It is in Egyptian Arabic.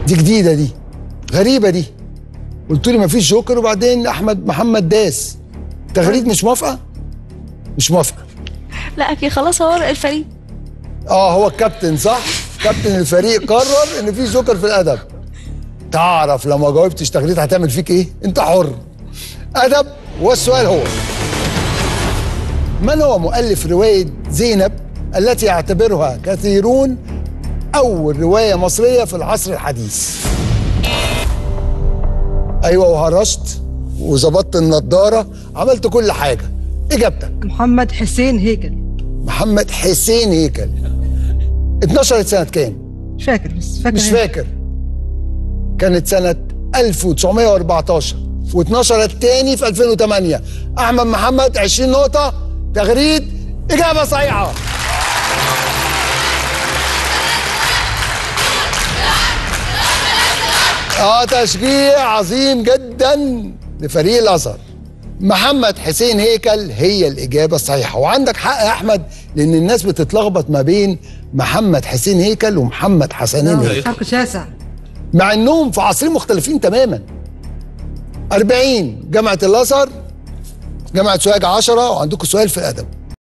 دي جديده دي غريبه دي قلت لي مفيش جوكر وبعدين احمد محمد داس تغريد مش موافقه مش موافقه لا اكيد خلاص هو الفريق اه هو الكابتن صح كابتن الفريق قرر ان في جوكر في الادب تعرف لو ما جاوبتش تغريد هتعمل فيك ايه انت حر ادب والسؤال هو من هو مؤلف روايه زينب التي يعتبرها كثيرون اول روايه مصريه في العصر الحديث ايوه وهرشت وظبطت النضاره عملت كل حاجه اجابتك محمد حسين هيكل محمد حسين هيكل اتنشرت سنه كام مش فاكر بس فاكر مش هيك. فاكر كانت سنة 1914 واتنشرت تاني في 2008 أحمد محمد 20 نقطة تغريد إجابة صحيحة اه تشجيع عظيم جدا لفريق الازهر محمد حسين هيكل هي الاجابه الصحيحه وعندك حق يا احمد لان الناس بتتلخبط ما بين محمد حسين هيكل ومحمد حسنين هيكل فرق شاسع مع انهم في عصرين مختلفين تماما 40 جامعه الازهر جامعه سوهاج 10 وعندكم سؤال في الادب